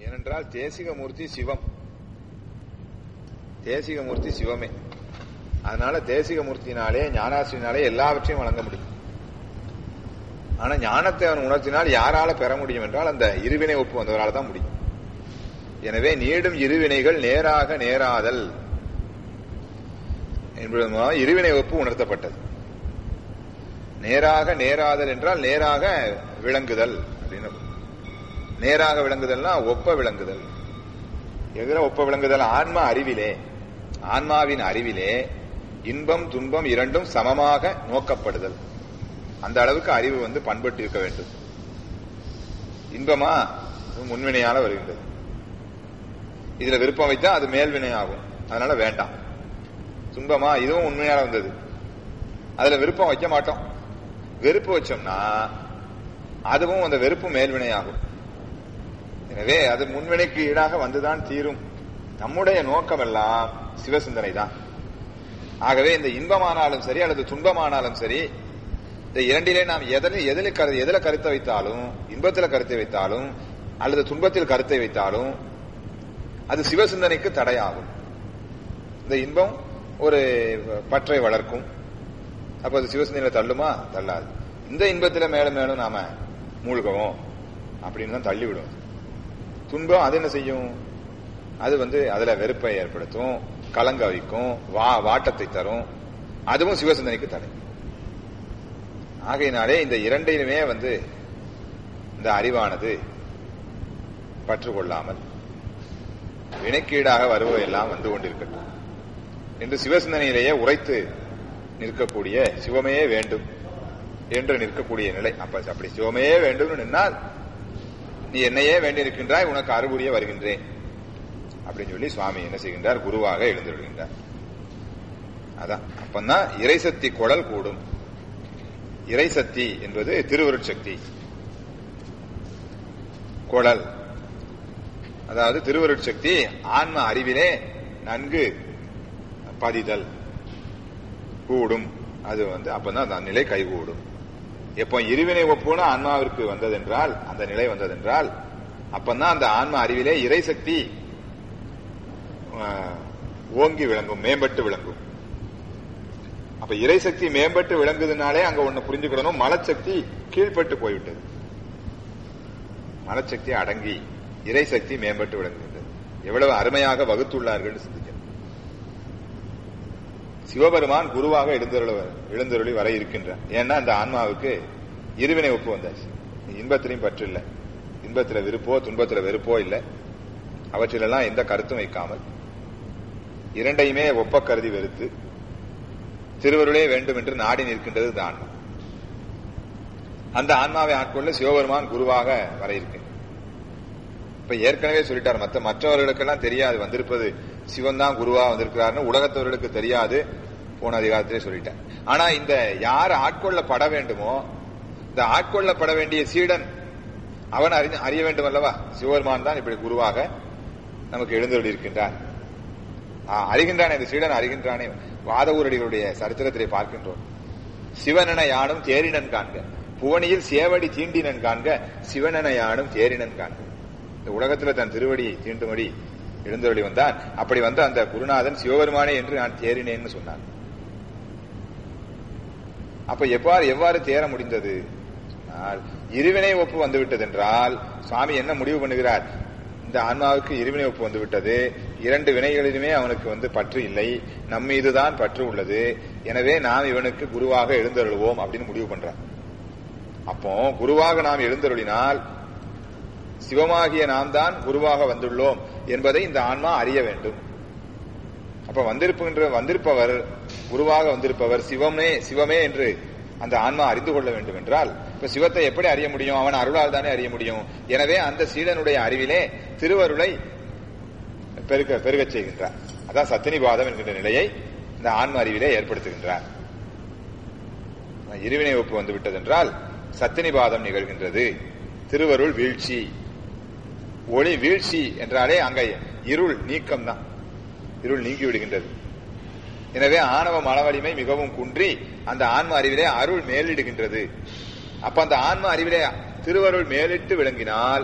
ஏனென்றால் தேசிகமூர்த்தி சிவம் தேசிகமூர்த்தி சிவமே அதனால தேசிகமூர்த்தினாலே ஞானாசினாலே எல்லாவற்றையும் வழங்க முடியும் ஆனா ஞானத்தை அவன் உணர்த்தினால் யாரால பெற முடியும் என்றால் அந்த இருவினை ஒப்பு வந்தவரால் தான் முடியும் எனவே நீடும் இருவினைகள் நேராக நேராதல் என்பது மூலம் இருவினை ஒப்பு உணர்த்தப்பட்டது நேராக நேராதல் என்றால் நேராக விளங்குதல் அப்படின்னு நேராக விளங்குதல்னா ஒப்ப விளங்குதல் எதிர ஒப்ப விளங்குதல் ஆன்மா அறிவிலே ஆன்மாவின் அறிவிலே இன்பம் துன்பம் இரண்டும் சமமாக நோக்கப்படுதல் அந்த அளவுக்கு அறிவு வந்து பண்பட்டு இருக்க வேண்டும் இன்பமா அது முன்வினையால வருகின்றது இதுல விருப்பம் வைத்தா அது மேல்வினை ஆகும் அதனால வேண்டாம் துன்பமா இதுவும் உண்மையால வந்தது அதுல விருப்பம் வைக்க மாட்டோம் வெறுப்பு வச்சோம்னா அதுவும் அந்த வெறுப்பு மேல்வினை ஆகும் எனவே அது முன்வினைக்கு ஈடாக வந்துதான் தீரும் நம்முடைய நோக்கம் எல்லாம் சிவசிந்தனை தான் ஆகவே இந்த இன்பமானாலும் சரி அல்லது துன்பமானாலும் சரி இந்த இரண்டிலே நாம் எதில் எதில் கரு எதில் கருத்தை வைத்தாலும் இன்பத்தில் கருத்தை வைத்தாலும் அல்லது துன்பத்தில் கருத்தை வைத்தாலும் அது சிவசிந்தனைக்கு தடையாகும் இந்த இன்பம் ஒரு பற்றை வளர்க்கும் அப்ப அது சிவசிந்தனையில தள்ளுமா தள்ளாது இந்த இன்பத்துல மேலும் மேலும் நாம மூழ்கவும் அப்படின்னு தான் தள்ளிவிடும் துன்பம் அது என்ன செய்யும் அது வந்து அதுல வெறுப்பை ஏற்படுத்தும் கலங்க வைக்கும் வா வாட்டத்தை தரும் அதுவும் சிவசிந்தனைக்கு தடை ஆகையினாலே இந்த இரண்டையுமே வந்து இந்த அறிவானது பற்றுக்கொள்ளாமல் வினைக்கீடாக வருவதெல்லாம் வந்து கொண்டிருக்கட்டும் என்று சிவசிந்தனையிலேயே உரைத்து நிற்கக்கூடிய சிவமே வேண்டும் என்று நிற்கக்கூடிய நிலை அப்ப அப்படி சிவமே வேண்டும் நின்னால் நீ என்னையே வேண்டியிருக்கின்றாய் உனக்கு அறிவுரிய வருகின்றேன் அப்படின்னு சொல்லி சுவாமி என்ன செய்கின்றார் குருவாக எழுந்துள்கின்றார் அதான் அப்பந்தான் இறைசக்தி குடல் கூடும் இறைசக்தி என்பது திருவருட்சக்தி குடல் அதாவது திருவருட்சக்தி ஆன்ம அறிவிலே நன்கு பதிதல் கூடும் அது வந்து அப்பதான் அந்த நிலை கைகூடும் எப்போ இருவினை ஒப்புன ஆன்மாவிற்கு வந்ததென்றால் அந்த நிலை வந்ததென்றால் அப்பதான் அந்த ஆன்ம அறிவிலே இறைசக்தி ஓங்கி விளங்கும் மேம்பட்டு விளங்கும் அப்ப இறைசக்தி மேம்பட்டு விளங்குதுனாலே அங்க ஒண்ணு புரிஞ்சுக்கிறணும் மலச்சக்தி கீழ்பட்டு போய்விட்டது மலச்சக்தி அடங்கி இறைசக்தி மேம்பட்டு விளங்குகின்றது எவ்வளவு அருமையாக வகுத்துள்ளார்கள் சிந்திக்க சிவபெருமான் குருவாக எழுந்தருள எழுந்தருளி வர இருக்கின்றார் ஏன்னா அந்த ஆன்மாவுக்கு இருவினை ஒப்பு வந்தாச்சு இன்பத்திலையும் பற்று இல்லை இன்பத்துல விருப்போ துன்பத்துல வெறுப்போ இல்லை அவற்றிலெல்லாம் எந்த கருத்தும் வைக்காமல் இரண்டையுமே ஒப்ப கருதி வெறுத்து திருவருளே வேண்டும் என்று நாடி நிற்கின்றது இந்த ஆன்மா அந்த ஆன்மாவை ஆட்கொள்ள சிவபெருமான் குருவாக வர இருக்கு இப்ப ஏற்கனவே சொல்லிட்டார் மற்ற மற்றவர்களுக்கெல்லாம் தெரியாது வந்திருப்பது சிவன் தான் குருவா வந்திருக்கிறார்னு உலகத்தவர்களுக்கு தெரியாது போன அதிகாரத்திலே சொல்லிட்டேன் ஆனா இந்த யார் ஆட்கொள்ளப்பட வேண்டுமோ இந்த ஆட்கொள்ளப்பட வேண்டிய சீடன் அவன் அறி அறிய வேண்டும் அல்லவா சிவபெருமான் தான் இப்படி குருவாக நமக்கு எழுந்தொழி இருக்கின்றார் அறிகின்றானே இந்த சீடன் அறிகின்றானே வாதவூரடிகளுடைய சரித்திரத்திலே பார்க்கின்றோம் சிவனென யானும் தேரினன் காண்க புவனியில் சேவடி தீண்டினன் காண்க சிவனென யானும் தேரினன் காண்க இந்த உலகத்துல தன் திருவடியை தீண்டுமடி எழுந்தருளி வந்தான் அப்படி வந்த அந்த குருநாதன் சிவபெருமானே என்று நான் தேறினேன்னு சொன்னான் அப்ப எவ்வாறு எவ்வாறு தேர முடிந்தது இருவினை ஒப்பு வந்துவிட்டது என்றால் சுவாமி என்ன முடிவு பண்ணுகிறார் இந்த ஆன்மாவுக்கு இருவினை ஒப்பு வந்துவிட்டது இரண்டு வினைகளிலுமே அவனுக்கு வந்து பற்று இல்லை நம் மீதுதான் பற்று உள்ளது எனவே நாம் இவனுக்கு குருவாக எழுந்தருளுவோம் அப்படின்னு முடிவு பண்றான் அப்போ குருவாக நாம் எழுந்தருளினால் சிவமாகிய நாம் தான் குருவாக வந்துள்ளோம் என்பதை இந்த ஆன்மா அறிய வேண்டும் அப்ப வந்திருப்புகின்ற வந்திருப்பவர் குருவாக வந்திருப்பவர் சிவமே சிவமே என்று அந்த ஆன்மா அறிந்து கொள்ள வேண்டும் என்றால் இப்ப சிவத்தை எப்படி அறிய முடியும் அவன் அருளால் தானே அறிய முடியும் எனவே அந்த சீடனுடைய அறிவிலே திருவருளை பெருக பெருகச் செய்கின்றார் அதான் சத்தினிபாதம் என்கின்ற நிலையை இந்த ஆன்ம அறிவிலே ஏற்படுத்துகின்றார் இருவினை ஒப்பு வந்து விட்டதென்றால் சத்தினிபாதம் நிகழ்கின்றது திருவருள் வீழ்ச்சி ஒளி வீழ்ச்சி என்றாலே அங்க இருள் நீக்கம் தான் இருள் நீங்கி விடுகின்றது எனவே ஆணவ மனவலிமை மிகவும் குன்றி அந்த ஆன்ம அறிவிலே அருள் மேலிடுகின்றது அப்ப அந்த ஆன்ம அறிவிலே திருவருள் மேலிட்டு விளங்கினால்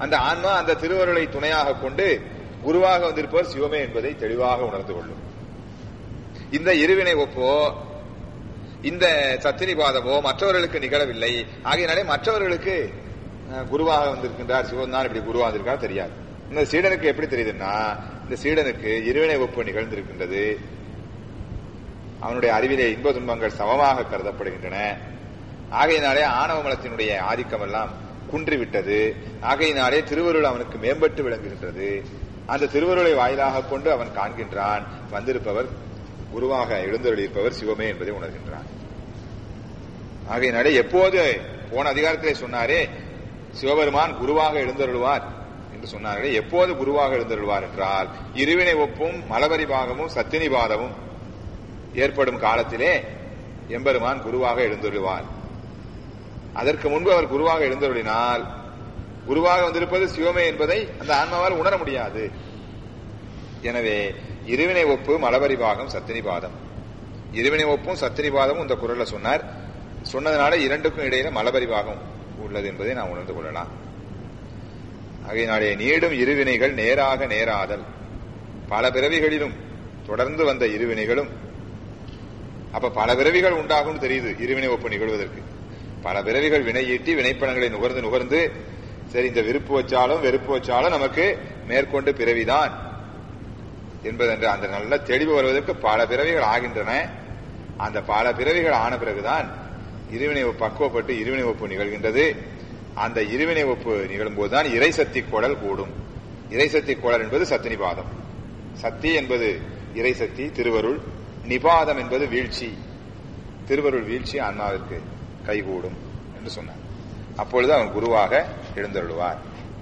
அந்த ஆன்மா அந்த திருவருளை துணையாக கொண்டு குருவாக வந்திருப்பவர் சிவமே என்பதை தெளிவாக உணர்ந்து கொள்ளும் இந்த இருவினை ஒப்போ இந்த சத்திரிபாதமோ மற்றவர்களுக்கு நிகழவில்லை ஆகையினாலே மற்றவர்களுக்கு அஹ், குருவாக வந்திருக்கின்றார் சிவன் தான் இப்படி குருவாக வந்திருக்கார் தெரியாது இந்த சீடனுக்கு எப்படி தெரியுதுன்னா இந்த சீடனுக்கு இருவினை ஒப்பு நிகழ்ந்திருக்கின்றது அவனுடைய அறிவிலே இன்ப துன்பங்கள் சமமாக கருதப்படுகின்றன ஆகையினாலே ஆணவ மலத்தினுடைய ஆதிக்கம் எல்லாம் குன்றிவிட்டது ஆகையினாலே திருவருள் அவனுக்கு மேம்பட்டு விளங்குகின்றது அந்த திருவருளை வாயிலாக கொண்டு அவன் காண்கின்றான் வந்திருப்பவர் குருவாக எழுந்தருளியிருப்பவர் சிவமே என்பதை உணர்கின்றான் ஆகையினாலே எப்போது போன அதிகாரத்திலே சொன்னாரே சிவபெருமான் குருவாக எழுந்தருளுவார் என்று சொன்னார்களே எப்போது குருவாக எழுந்தருள்வார் என்றால் இருவினை ஒப்பும் மலபரி பாகமும் சத்தினி பாதமும் ஏற்படும் காலத்திலே எம்பெருமான் குருவாக எழுந்தருளுவார் அதற்கு முன்பு அவர் குருவாக எழுந்தருளினால் குருவாக வந்திருப்பது சிவமே என்பதை அந்த ஆன்மாவால் உணர முடியாது எனவே இருவினை ஒப்பு மலபரி பாகம் சத்தினி பாதம் இருவினை ஒப்பும் சத்தினி பாதமும் இந்த குரல்ல சொன்னார் சொன்னதுனால இரண்டுக்கும் இடையில மலபரி பாகம் உள்ளது என்பதை நாம் உணர்ந்து கொள்ளலாம் ஆகையினாலே நீடும் இருவினைகள் நேராக நேராதல் பல பிறவிகளிலும் தொடர்ந்து வந்த இருவினைகளும் அப்ப பல பிறவிகள் உண்டாகும் தெரியுது இருவினை ஒப்பு நிகழ்வதற்கு பல பிறவிகள் வினை ஈட்டி வினைப்பணங்களை நுகர்ந்து நுகர்ந்து சரி இந்த விருப்பு வச்சாலும் வெறுப்பு வச்சாலும் நமக்கு மேற்கொண்டு பிறவிதான் என்பதென்று அந்த நல்ல தெளிவு வருவதற்கு பல பிறவிகள் ஆகின்றன அந்த பல பிறவிகள் ஆன பிறகுதான் இருவினை ஒப்பு பக்குவப்பட்டு இருவினை ஒப்பு நிகழ்கின்றது அந்த இருவினை ஒப்பு நிகழும் போதுதான் இறைசக்தி குழல் கூடும் இறைசக்தி குழல் என்பது சத்தினிபாதம் சக்தி என்பது இறைசக்தி திருவருள் நிபாதம் என்பது வீழ்ச்சி திருவருள் வீழ்ச்சி அண்ணாவிற்கு கைகூடும் என்று சொன்னார் அப்பொழுது அவன் குருவாக எழுந்தருள்வார்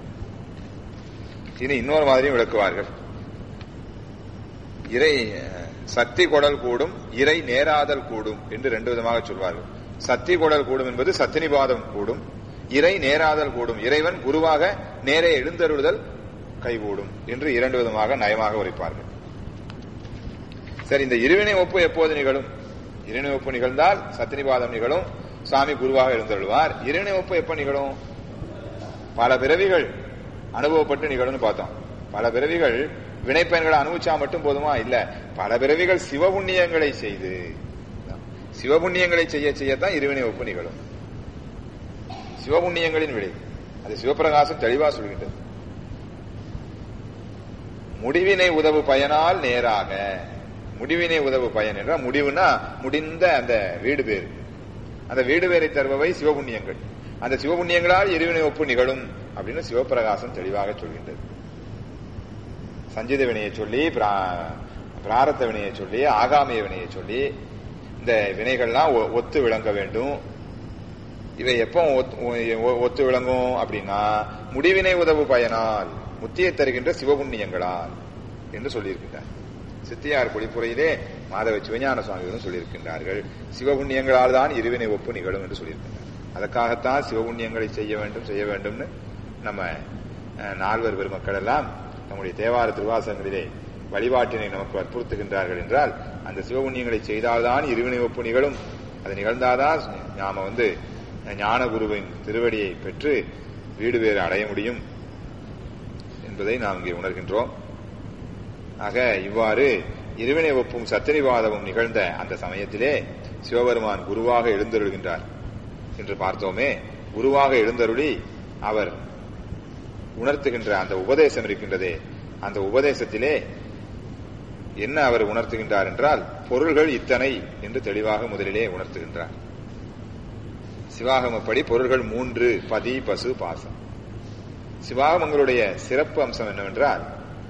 இனி இன்னொரு மாதிரியும் விளக்குவார்கள் இறை அஹ், சக்தி கொடல் கூடும் இறை நேராதல் கூடும் என்று ரெண்டு விதமாக சொல்வார்கள் சக்தி கொடல் கூடும் என்பது சத்தினிபாதம் கூடும் இறை நேராதல் கூடும் இறைவன் குருவாக நேரே எழுந்தருளுதல் கைகூடும் என்று இரண்டு விதமாக நயமாக உரைப்பார்கள் சரி இந்த இருவினை ஒப்பு எப்போது நிகழும் இருவினை ஒப்பு நிகழ்ந்தால் சத்தினிபாதம் நிகழும் சாமி குருவாக எழுந்தருள்வார் இருவினை ஒப்பு எப்ப நிகழும் பல பிறவிகள் அனுபவப்பட்டு நிகழும்னு பார்த்தோம் பல பிறவிகள் வினைப்பயன்களை அனுபவிச்சா மட்டும் போதுமா இல்ல பல பிறவிகள் சிவபுண்ணியங்களை செய்து சிவபுண்ணியங்களை செய்ய செய்யத்தான் இருவினை ஒப்பு நிகழும் சிவபுண்ணியங்களின் விளை அது சிவபிரகாசம் தெளிவா சொல்கின்றது முடிவினை உதவு பயனால் நேராக முடிவினை உதவு பயன் என்றால் முடிவுனா முடிந்த அந்த வீடு பேர் அந்த வீடு பேரை தருபவை சிவபுண்ணியங்கள் அந்த சிவபுண்ணியங்களால் இருவினை ஒப்பு நிகழும் அப்படின்னு சிவபிரகாசம் தெளிவாக சொல்கின்றது சஞ்சித வினையை சொல்லி பிரா- பிராரத்த வினையை சொல்லி ஆகாமிய வினையை சொல்லி இந்த வினைகள்லாம் ஒ- ஒத்து விளங்க வேண்டும் இவை எப்போ ஒத்- ஒ- ஒத்து விளங்கும் அப்படின்னா முடிவினை உதவு பயனால் முத்தியை தருகின்ற சிவபுண்ணியங்களால் என்று சொல்லியிருக்கின்றார் சித்தியார் பொழிப்புரையிலே மாதவ சிவஞான சுவாமிகளும் சொல்லியிருக்கின்றார்கள் சிவபுண்ணியங்களால் தான் இருவினை ஒப்பு நிகழும் என்று சொல்லியிருக்கின்றார் அதற்காகத்தான் சிவபுண்ணியங்களை செய்ய வேண்டும் செய்ய வேண்டும்னு நம்ம அஹ், நால்வர் பெருமக்கள் எல்லாம் நம்முடைய தேவார திருவாசகங்களிலே வழிபாட்டினை நமக்கு வற்புறுத்துகின்றார்கள் என்றால் அந்த சிவபுண்ணியங்களை செய்தால்தான் இருவினை ஒப்பு நிகழும் அது நிகழ்ந்தாதான் நாம வந்து ஞான குருவின் திருவடியை பெற்று வீடு வேறு அடைய முடியும் என்பதை நாம் இங்கே உணர்கின்றோம் ஆக இவ்வாறு இருவினை ஒப்பும் சத்திரிவாதமும் நிகழ்ந்த அந்த சமயத்திலே சிவபெருமான் குருவாக எழுந்தருள்கின்றார் என்று பார்த்தோமே குருவாக எழுந்தருளி அவர் உணர்த்துகின்ற அந்த உபதேசம் இருக்கின்றதே அந்த உபதேசத்திலே என்ன அவர் உணர்த்துகின்றார் என்றால் பொருள்கள் இத்தனை என்று தெளிவாக முதலிலே உணர்த்துகின்றார் சிவாகமப்படி பொருள்கள் மூன்று பதி பசு பாசம் சிவாகமங்களுடைய சிறப்பு அம்சம் என்னவென்றால்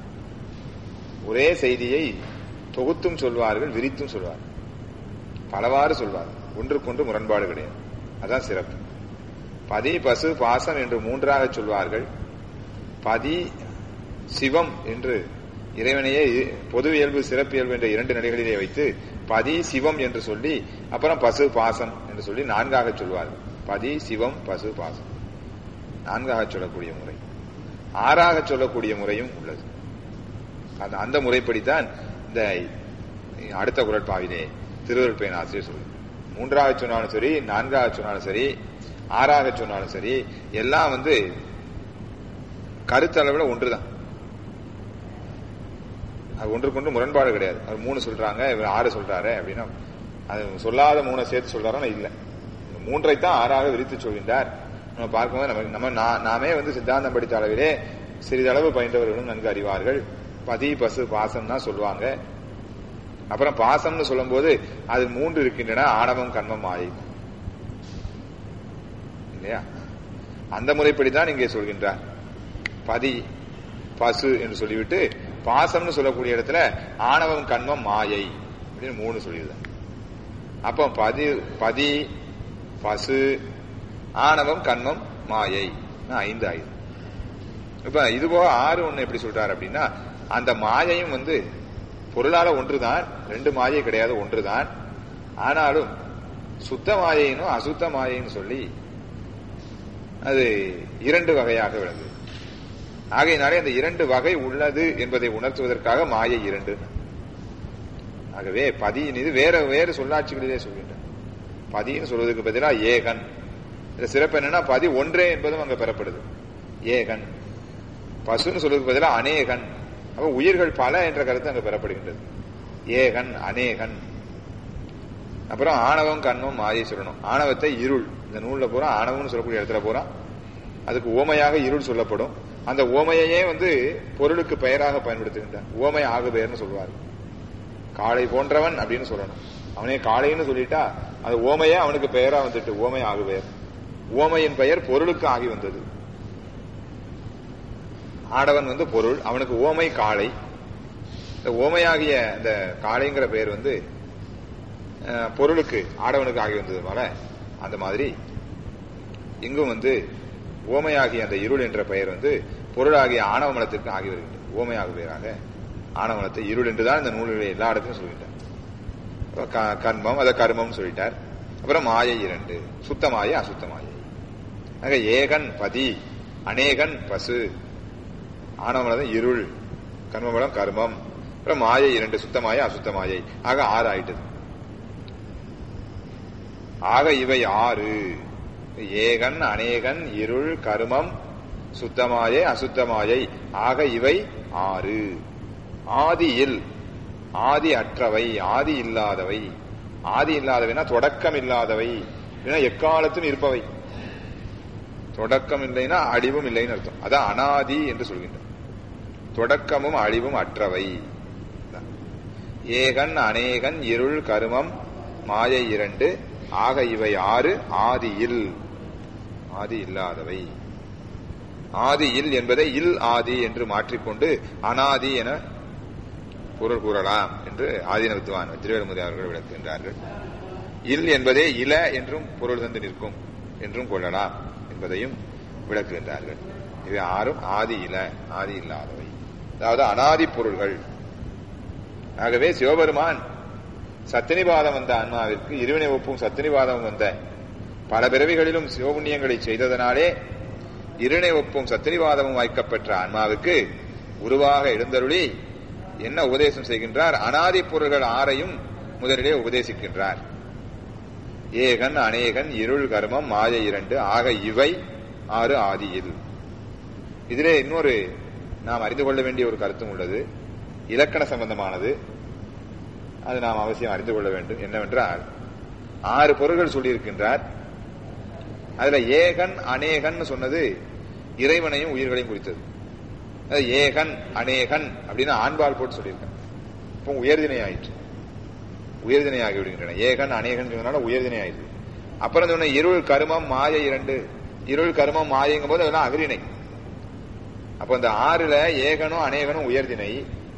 ஒரே செய்தியை தொகுத்தும் சொல்வார்கள் விரித்தும் சொல்வார்கள் பலவாறு சொல்வார்கள் ஒன்றுக்கொன்று முரண்பாடு கிடையாது அதான் சிறப்பு பதி பசு பாசம் என்று மூன்றாக சொல்வார்கள் பதி சிவம் என்று இறைவனையே இ- பொது இயல்பு சிறப்பு இயல்பு என்ற இரண்டு நிலைகளிலே வைத்து பதி சிவம் என்று சொல்லி அப்புறம் பசு பாசம் என்று சொல்லி நான்காக சொல்வார்கள் பதி சிவம் பசு பாசம் நான்காக சொல்லக்கூடிய முறை ஆறாக சொல்லக்கூடிய முறையும் உள்ளது அந்த அந்த முறைப்படித்தான் இந்த அடுத்த குரட்பாவிலே திருவருள் பயன் ஆசிரியர் சொல்லுங்க மூன்றாக சொன்னாலும் சரி நான்காக சொன்னாலும் சரி ஆறாக சொன்னாலும் சரி எல்லாம் வந்து கருத்தளவுல ஒன்றுதான் அது ஒன்றுக்கொன்று முரண்பாடு கிடையாது அவர் மூணு சொல்றாங்க இவர் ஆறு சொல்றாரு அப்படின்னா அது சொல்லாத மூணை சேர்த்து சொல்றாருன்னா இல்ல இந்த மூன்றை தான் ஆறாக விரித்து சொல்கின்றார் நம்ம பார்க்கும்போது நமக்கு நம்ம நா- நாமே வந்து சித்தாந்தம் படித்த அளவிலே சிறிதளவு பயின்றவர்களும் நன்கு அறிவார்கள் பதி பசு பாசம் தான் சொல்லுவாங்க அப்புறம் பாசம்னு சொல்லும்போது அது மூன்று இருக்கின்றன ஆணவம் கண்மம் மாயை இல்லையா அந்த முறைப்படி தான் இங்கே சொல்கின்றார் பதி பசு என்று சொல்லிவிட்டு பாசம்னு சொல்லக்கூடிய இடத்துல ஆணவம் கண்மம் மாயை அப்படின்னு மூணு சொல்லிடுதான் அப்போ பதி பதி பசு ஆணவம் கண்மம் மாயை நான் ஐந்து ஆயுதம் இப்ப இது போக ஆறு ஒண்ணு எப்படி சொல்றாரு அப்படின்னா அந்த மாயையும் வந்து பொருளால ஒன்றுதான் ரெண்டு மாயை கிடையாது ஒன்றுதான் ஆனாலும் சுத்த மாயைனும் அசுத்த மாயைன்னு சொல்லி அது இரண்டு வகையாக விளங்குது ஆகையினாலே அந்த இரண்டு வகை உள்ளது என்பதை உணர்த்துவதற்காக மாயை இரண்டு ஆகவே பதியின் இது வேற வேறு சொல்லாட்சிகளிலே சொல்கின்றன பதின்னு சொல்வதற்கு பதிலாக ஏகன் இதுல சிறப்பு என்னன்னா பதி ஒன்றே என்பதும் அங்க பெறப்படுது ஏகன் பசுன்னு சொல்வதற்கு பதிலாக அநேகன் அப்ப உயிர்கள் பல என்ற கருத்து அங்க பெறப்படுகின்றது ஏகன் அநேகன் அப்புறம் ஆணவம் கண்மம் மாயை சொல்லணும் ஆணவத்தை இருள் இந்த நூல்ல பூரா ஆணவம்னு சொல்லக்கூடிய இடத்துல பூரா அதுக்கு ஓமையாக இருள் சொல்லப்படும் அந்த ஓமையையே வந்து பொருளுக்கு பெயராக பயன்படுத்துகின்றான் ஓமை ஆகு பெயர்னு சொல்வார் காளை போன்றவன் அப்படின்னு சொல்லணும் அவனே காளைன்னு சொல்லிட்டா அது ஓமையே அவனுக்கு பெயரா வந்துட்டு ஓமை ஆகு பெயர் ஓமையின் பெயர் பொருளுக்கு ஆகி வந்தது ஆடவன் வந்து பொருள் அவனுக்கு ஓமை காளை இந்த ஓமையாகிய இந்த காளைங்கிற பெயர் வந்து அஹ், பொருளுக்கு ஆடவனுக்கு ஆகி வந்ததுனால அந்த மாதிரி இங்கும் வந்து ஓமையாகிய அந்த இருள் என்ற பெயர் வந்து பொருளாகிய ஆணவ மலத்திற்கு ஆகி வருகின்றது ஓமையாக பெயராக ஆணவ மலத்தை இருள் என்றுதான் இந்த நூலில் எல்லா இடத்திலும் சொல்கின்றார் அப்ப க- கர்மம் அதை கர்மம் சொல்லிட்டார் அப்புறம் மாயை இரண்டு சுத்த மாயை அசுத்த மாயை ஆக ஏகன் பதி அநேகன் பசு ஆணவமலம் இருள் கர்மமலம் கர்மம் அப்புறம் மாயை இரண்டு சுத்த மாயை அசுத்த மாயை ஆக ஆறு ஆயிட்டது ஆக இவை ஆறு ஏகன் அநேகன் இருள் கருமம் சுத்தமாயை அசுத்தமாயை ஆக இவை ஆறு ஆதியில் ஆதி அற்றவை ஆதி இல்லாதவை ஆதி இல்லாதவைனா தொடக்கம் இல்லாதவை இல்லைன்னா எக்காலத்தும் இருப்பவை தொடக்கம் இல்லைன்னா அழிவும் இல்லைன்னு அர்த்தம் அதான் அனாதி என்று சொல்கின்றோம் தொடக்கமும் அழிவும் அற்றவை ஏகன் அநேகன் இருள் கருமம் மாயை இரண்டு ஆக இவை ஆறு ஆதியில் ஆதி இல்லாதவை ஆதியில் என்பதை இல் ஆதி என்று மாற்றிக்கொண்டு அனாதி என பொருள் கூறலாம் என்று ஆதினத்துவான் திருவேல்முதி அவர்கள் விளக்குகின்றார்கள் இல் என்பதே இல என்றும் பொருள் தந்து நிற்கும் என்றும் கொள்ளலாம் என்பதையும் விளக்குகின்றார்கள் இவை ஆறும் ஆதி இல ஆதி இல்லாதவை அதாவது அனாதி பொருள்கள் ஆகவே சிவபெருமான் சத்தினிபாதம் வந்த ஆன்மாவிற்கு இருவினை ஒப்பும் சத்தினிபாதம் வந்த பல பிறவிகளிலும் சிவபுண்ணியங்களை செய்ததனாலே இருணை ஒப்பும் சத்தினிவாதமும் வாய்க்கப்பெற்ற ஆன்மாவுக்கு உருவாக எழுந்தருளி என்ன உபதேசம் செய்கின்றார் அனாதி பொருள்கள் ஆறையும் முதலிலே உபதேசிக்கின்றார் ஏகன் அநேகன் இருள் கர்மம் மாய இரண்டு ஆக இவை ஆறு ஆதியில் இதிலே இன்னொரு நாம் அறிந்து கொள்ள வேண்டிய ஒரு கருத்தும் உள்ளது இலக்கண சம்பந்தமானது அது நாம் அவசியம் அறிந்து கொள்ள வேண்டும் என்னவென்றால் ஆறு பொருள்கள் சொல்லியிருக்கின்றார் அதுல ஏகன் அநேகன் சொன்னது இறைவனையும் உயிர்களையும் குறித்தது அது ஏகன் அநேகன் அப்படின்னு ஆண்பால் போட்டு சொல்லியிருக்கேன் இப்போ உயர்தினை ஆயிற்று உயர்தினை ஆகி விடுகின்றன ஏகன் அநேகன் சொன்னனால உயர்தினை ஆயிடுது அப்புறம் சொன்ன இருள் கருமம் மாயை இரண்டு இருள் கருமம் மாயைங்கும் போது அதெல்லாம் அகிரிணை அப்ப இந்த ஆறுல ஏகனும் அநேகனும் உயர்தினை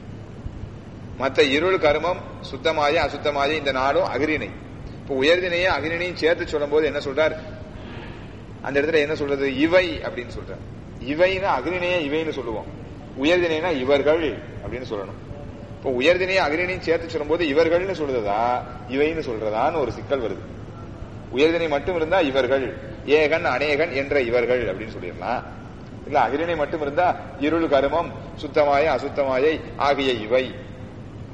மற்ற இருள் கருமம் சுத்தமாய அசுத்தமாய இந்த நாளும் அகிரிணை இப்ப உயர்தினையே அகிரிணையும் சேர்த்து சொல்லும் போது என்ன சொல்றார் அந்த இடத்துல என்ன சொல்றது இவை அப்படின்னு சொல்றார் இவைன்னா அகிரிணையே இவைன்னு சொல்லுவோம் உயர்தினைனா இவர்கள் அப்படின்னு சொல்லணும் இப்போ உயர்தினையே அகிரிணையும் சேர்த்து சொல்லும்போது இவர்கள்னு சொல்றதா இவைன்னு சொல்றதான்னு ஒரு சிக்கல் வருது உயர்தினை மட்டும் இருந்தா இவர்கள் ஏகன் அநேகன் என்ற இவர்கள் அப்படின்னு சொல்லிடலாம் இல்ல அகிரிணை மட்டும் இருந்தா இருள் கருமம் சுத்தமாய அசுத்தமாயை ஆகிய இவை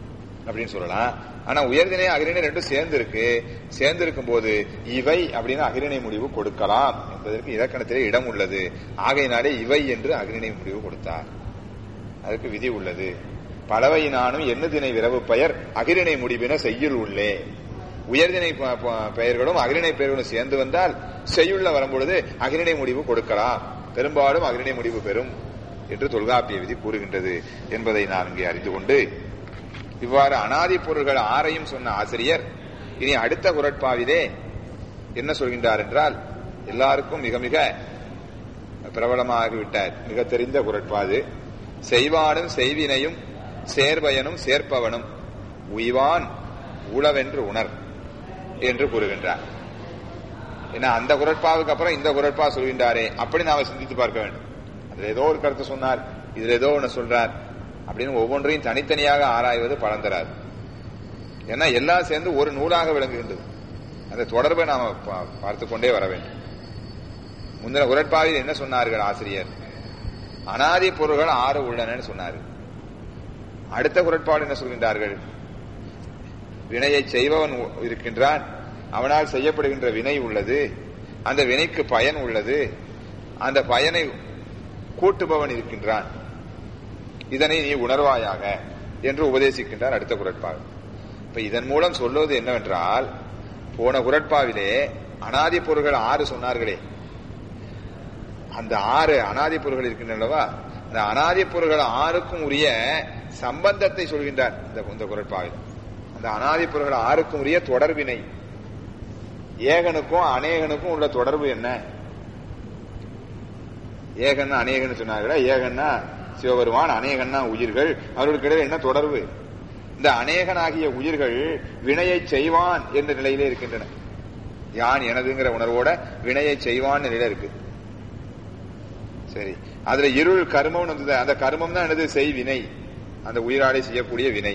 அப்படின்னு சொல்லலாம் ஆனா உயர்திணை அகிரிணை ரெண்டும் சேர்ந்து இருக்கு சேர்ந்து இருக்கும் போது இவை அப்படின்னு அகிரிணை முடிவு கொடுக்கலாம் என்பதற்கு இலக்கணத்திலே இடம் உள்ளது ஆகையினாலே இவை என்று அகிரிணை முடிவு கொடுத்தார் அதுக்கு விதி உள்ளது பலவையினானும் எண்ணுதினை விரவு பெயர் அகிரிணை முடிவின செய்யுள் உள்ளே உயர்திணை ப- ப- பெயர்களும் அகிரிணை பெயர்களும் சேர்ந்து வந்தால் செய்யுள்ள வரும்பொழுது அகிரிணை முடிவு கொடுக்கலாம் பெரும்பாலும் அகிரிணை முடிவு பெறும் என்று தொல்காப்பிய விதி கூறுகின்றது என்பதை நான் இங்கே அறிந்து கொண்டு இவ்வாறு அனாதி பொருள்கள் ஆறையும் சொன்ன ஆசிரியர் இனி அடுத்த குரட்பாவிலே என்ன சொல்கின்றார் என்றால் எல்லாருக்கும் மிக மிக பிரபலமாகிவிட்ட மிக தெரிந்த குரட்பாது செய்வானும் செய்வினையும் சேர்பயனும் சேர்ப்பவனும் உய்வான் உளவென்று உணர் என்று கூறுகின்றார் ஏன்னா அந்த குரட்பாவுக்கு அப்புறம் இந்த குரட்பா சொல்கின்றாரே அப்படி நாம சிந்தித்து பார்க்க வேண்டும் அதுல ஏதோ ஒரு கருத்து சொன்னார் இதுல ஏதோ ஒண்ணு சொல்றார் அப்படின்னு ஒவ்வொன்றையும் தனித்தனியாக ஆராய்வது பலன் தராது ஏன்னா எல்லாம் சேர்ந்து ஒரு நூலாக விளங்குகின்றது அந்த தொடர்பை நாம பா- பார்த்துக் கொண்டே வர வேண்டும் முந்தின உரட்பாவில் என்ன சொன்னார்கள் ஆசிரியர் அனாதி பொருள்கள் ஆறு உள்ளனன்னு சொன்னார்கள் அடுத்த குரட்பாடு என்ன சொல்கின்றார்கள் வினையை செய்பவன் உ- இருக்கின்றான் அவனால் செய்யப்படுகின்ற வினை உள்ளது அந்த வினைக்கு பயன் உள்ளது அந்த பயனை கூட்டுபவன் இருக்கின்றான் இதனை நீ உணர்வாயாக என்று உபதேசிக்கின்றார் அடுத்த குரட்பாவில் இப்ப இதன் மூலம் சொல்வது என்னவென்றால் போன குரட்பாவிலே அனாதி பொருள்கள் ஆறு சொன்னார்களே அந்த ஆறு அனாதி பொருள்கள் இருக்கின்றனவா அந்த அனாதி பொருள்கள் ஆறுக்கும் உரிய சம்பந்தத்தை சொல்கின்றார் இந்த இந்த குரட்பாவில் அந்த அனாதி பொருள்கள் ஆறுக்கும் உரிய தொடர்பினை ஏகனுக்கும் அநேகனுக்கும் உள்ள தொடர்பு என்ன ஏகன்னா அநேகன்னு சொன்னார்களா ஏகன்னா சிவபெருமான் அநேகன்னா உயிர்கள் அவர்களுக்கு இடையில என்ன தொடர்பு இந்த அநேகனாகிய உயிர்கள் வினையை செய்வான் என்ற நிலையிலே இருக்கின்றன யான் எனதுங்கிற உணர்வோட வினையை செய்வான் நிலையில இருக்கு சரி அதுல இருள் கர்மம்னு வந்தது அந்த கர்மம் தான் என்னது செய் வினை அந்த உயிராளை செய்யக்கூடிய வினை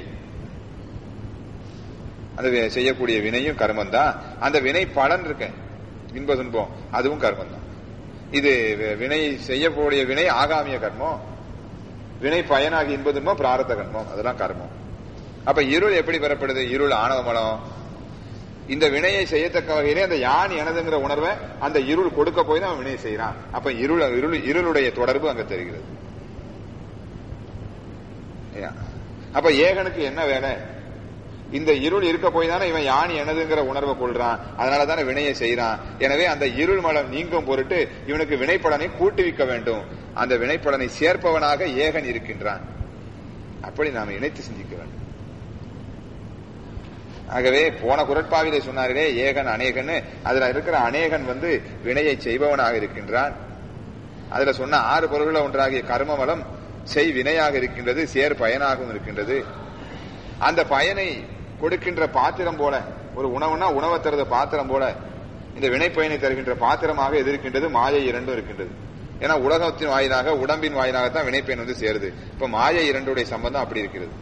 அந்த வி- செய்யக்கூடிய வினையும் கர்மம் தான் அந்த வினை பலன் இருக்க இன்ப துன்பம் அதுவும் கர்மம் தான் இது வி- வினை செய்யக்கூடிய வினை ஆகாமிய கர்மம் வினை பயனாகி இன்ப துன்பம் பிராரத்த கர்மம் அதெல்லாம் கர்மம் அப்ப இருள் எப்படி பெறப்படுது இருள் ஆணவ மலம் இந்த வினையை செய்யத்தக்க வகையிலே அந்த யான் எனதுங்கிற உணர்வை அந்த இருள் கொடுக்க போய் தான் அவன் வினையை செய்யறான் அப்ப இருள் இருள் இருளுடைய தொடர்பு அங்க தெரிகிறது ஏயா. அப்ப ஏகனுக்கு என்ன வேலை இந்த இருள் இருக்க போய் தானே இவன் யான் எனதுங்கிற உணர்வை கொள்றான் அதனால தானே வினையை செய்யறான் எனவே அந்த இருள் மலம் நீங்கும் பொருட்டு இவனுக்கு வினைப்பலனை கூட்டுவிக்க வேண்டும் அந்த வினைப்பலனை சேர்ப்பவனாக ஏகன் இருக்கின்றான் அப்படி நாம் இணைத்து சிந்திக்க வேண்டும் ஆகவே போன குரட்பாவிலே சொன்னார்களே ஏகன் அநேகன் அதுல இருக்கிற அநேகன் வந்து வினையை செய்பவனாக இருக்கின்றான் அதுல சொன்ன ஆறு பொருள்கள ஒன்றாகிய கர்மமலம் செய் வினையாக இருக்கின்றது சேர் பயனாகவும் இருக்கின்றது அந்த பயனை கொடுக்கின்ற பாத்திரம் போல ஒரு உணவுனா உணவை தருத பாத்திரம் போல இந்த வினை பயனை தருகின்ற பாத்திரமாக எது இருக்கின்றது மாயை இரண்டும் இருக்கின்றது ஏன்னா உலகத்தின் வாயிலாக உடம்பின் வாயிலாகத்தான் வினைப்பயன் வந்து சேருது இப்ப மாயை இரண்டுடைய சம்பந்தம் அப்படி இருக்கிறது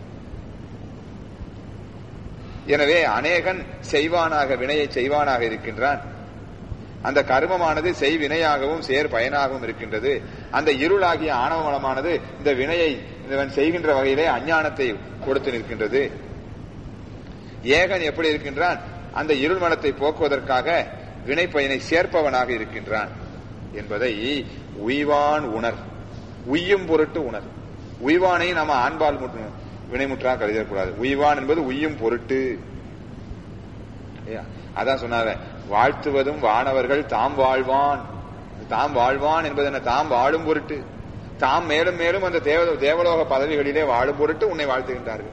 எனவே அநேகன் செய்வானாக வினையை செய்வானாக இருக்கின்றான் அந்த கர்மமானது செய் வினையாகவும் சேர் பயனாகவும் இருக்கின்றது அந்த இருளாகிய ஆணவ மலமானது இந்த வினையை இவன் செய்கின்ற வகையிலே அஞ்ஞானத்தை கொடுத்து நிற்கின்றது ஏகன் எப்படி இருக்கின்றான் அந்த இருள் மலத்தை போக்குவதற்காக வினை பயனை சேர்ப்பவனாக இருக்கின்றான் என்பதை உய்வான் உணர் உய்யும் பொருட்டு உணர் உய்வானை நம்ம ஆண்பால் முற்று- வினைமுற்றா கருதக்கூடாது உய்வான் என்பது உய்யும் பொருட்டு இல்லையா? அதான் சொன்னாங்க வாழ்த்துவதும் வானவர்கள் தாம் வாழ்வான் தாம் வாழ்வான் என்பது என்ன தாம் வாழும் பொருட்டு தாம் மேலும் மேலும் அந்த தேவ தேவலோக பதவிகளிலே வாழும் பொருட்டு உன்னை வாழ்த்துகின்றார்கள்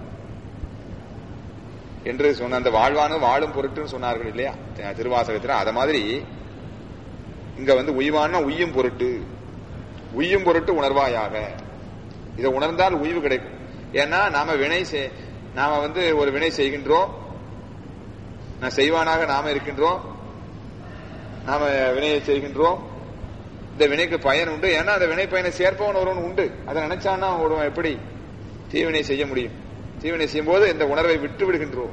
என்று சொன்ன அந்த வாழ்வானு வாழும் பொருட்டுன்னு சொன்னார்கள் இல்லையா தி- திருவாசகத்துல அத மாதிரி இங்க வந்து உய்வான்னா உய்யும் பொருட்டு உய்யும் பொருட்டு உணர்வாயாக இதை உணர்ந்தால் உய்வு கிடைக்கும் ஏன்னா நாம வினை செய்- நாம வந்து ஒரு வினை செய்கின்றோம் நான் செய்வானாக நாம இருக்கின்றோம் நாம வினையை செய்கின்றோம் இந்த வினைக்கு பயன் உண்டு ஏன்னா அந்த வினை பயனை சேர்ப்பவன் ஒருவன் உண்டு அதை நினைச்சான்னா ஒருவன் எப்படி தீவினை செய்ய முடியும் தீவினை செய்யும் போது இந்த உணர்வை விட்டு விடுகின்றோம்